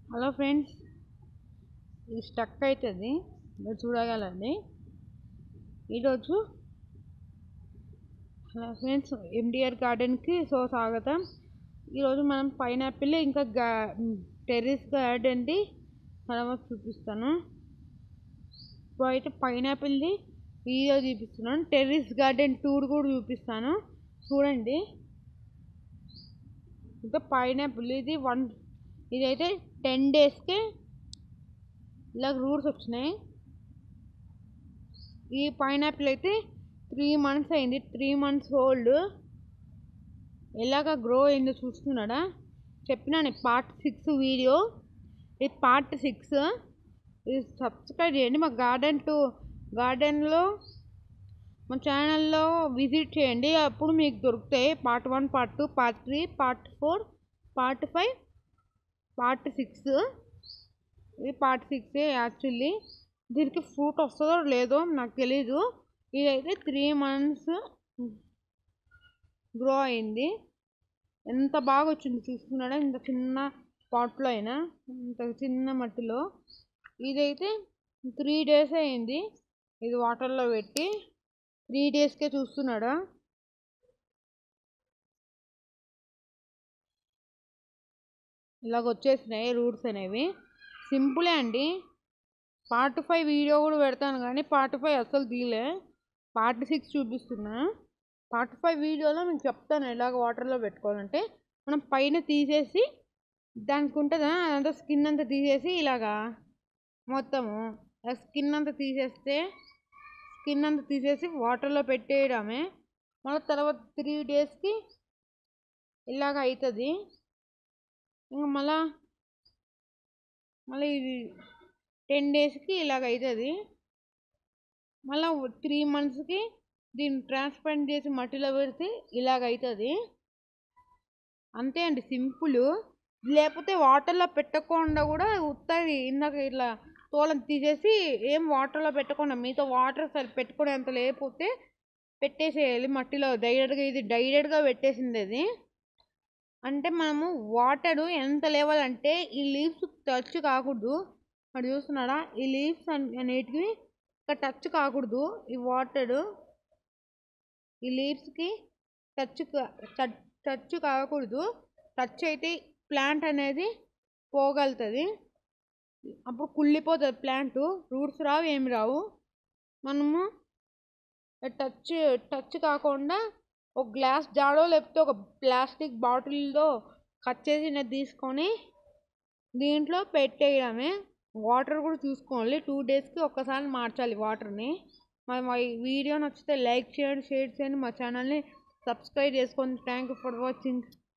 hello friends ఇది stuck అవుతుంది మీరు చూడగలండి ఈరోజు హలో ఫ్రెండ్స్ ఎండిఆర్ గార్డెన్కి సో స్వాగతం ఈరోజు మనం పైనాపిల్ ఇంకా గా టెర్రస్ గార్డెన్ది తర్వాత చూపిస్తాను ఇప్పుడు అయితే పైనాపిల్ది వీడియో చూపిస్తున్నాను టెర్రస్ గార్డెన్ టూర్ కూడా చూపిస్తాను చూడండి ఇంకా పైనాపిల్ ఇది వన్ ఇదైతే టెన్ డేస్కే ఇలా రూట్స్ వచ్చినాయి ఈ పైనాపిల్ అయితే త్రీ మంత్స్ అయింది త్రీ మంత్స్ ఓల్డ్ ఎలాగ గ్రో అయిందో చూస్తున్నాడా చెప్పినాను పార్ట్ సిక్స్ వీడియో ఇది పార్ట్ సిక్స్ ఇది సబ్స్క్రైబ్ చేయండి మా గార్డెన్ టు గార్డెన్లో మా ఛానల్లో విజిట్ చేయండి అప్పుడు మీకు దొరుకుతాయి part one part two part three part four part five part six ఇది పార్ట్ సిక్స్ యాక్చువల్లీ దీనికి ఫ్రూట్ వస్తుందో లేదో నాకు తెలీదు ఇదైతే త్రీ మంత్స్ గ్రో అయింది ఎంత బాగా వచ్చింది చూస్తున్నాడా ఇంత చిన్న పాట్లో అయినా ఇంత చిన్న మట్టిలో ఇదైతే త్రీ డేస్ అయింది ఇది వాటర్లో పెట్టి త్రీ డేస్కే చూస్తున్నాడా ఇలాగ వచ్చేసినాయి రూట్స్ అనేవి సింపులే అండి పార్ట్ ఫైవ్ వీడియో కూడా పెడతాను కానీ పార్ట్ ఫైవ్ అస్సలు తీయలే పార్ట్ సిక్స్ చూపిస్తున్నా పార్ట్ ఫైవ్ వీడియోలో మీకు చెప్తాను ఎలాగ వాటర్లో పెట్టుకోవాలంటే మనం పైన తీసేసి దానికి ఉంటుందా అదంతా స్కిన్ అంతా తీసేసి ఇలాగా మొత్తము ఆ స్కిన్ అంతా తీసేస్తే స్కిన్ అంతా తీసేసి వాటర్లో పెట్టేయడమే మళ్ళీ తర్వాత త్రీ డేస్కి ఇలాగ అవుతుంది ఇంకా మళ్ళా మళ్ళీ ఇది టెన్ డేస్కి ఇలాగ అవుతుంది మళ్ళీ త్రీ మంత్స్కి దీన్ని ట్రాన్స్ప్లాంట్ చేసి మట్టిలో పెడితే ఇలాగ అవుతుంది అంతే అండి సింపుల్ లేకపోతే వాటర్లో పెట్టకుండా కూడా ఉత్తది ఇందాక ఇట్లా తోలను తీసేసి ఏం వాటర్లో పెట్టకుండా మీతో వాటర్ సరి పెట్టుకునేంత లేకపోతే పెట్టేసేయాలి మట్టిలో డైరెక్ట్గా ఇది డైరెక్ట్గా పెట్టేసింది అది అంటే మనము వాటర్ ఎంత లెవెల్ అంటే ఈ లీవ్స్ టచ్ కాకూడదు అక్కడ చూస్తున్నాడా ఈ లీవ్స్ అనేటివి ఇక్కడ టచ్ కాకూడదు ఈ వాటర్ ఈ లీవ్స్కి టచ్ టచ్ కాకూడదు టచ్ అయితే ప్లాంట్ అనేది పోగలుగుతుంది అప్పుడు కుళ్ళిపోతుంది ప్లాంట్ రూట్స్ రావు ఏమి రావు మనము టచ్ టచ్ కాకుండా ఒక గ్లాస్ జాడో లేకపోతే ఒక ప్లాస్టిక్ బాటిల్లో కట్ చేసి తీసుకొని దీంట్లో పెట్టేయడమే వాటర్ కూడా చూసుకోవాలి టూ డేస్కి ఒక్కసారి మార్చాలి వాటర్ని మరి మా వీడియో నచ్చితే లైక్ చేయండి షేర్ చేయండి మా ఛానల్ని సబ్స్క్రైబ్ చేసుకోండి థ్యాంక్ యూ ఫర్ వాచింగ్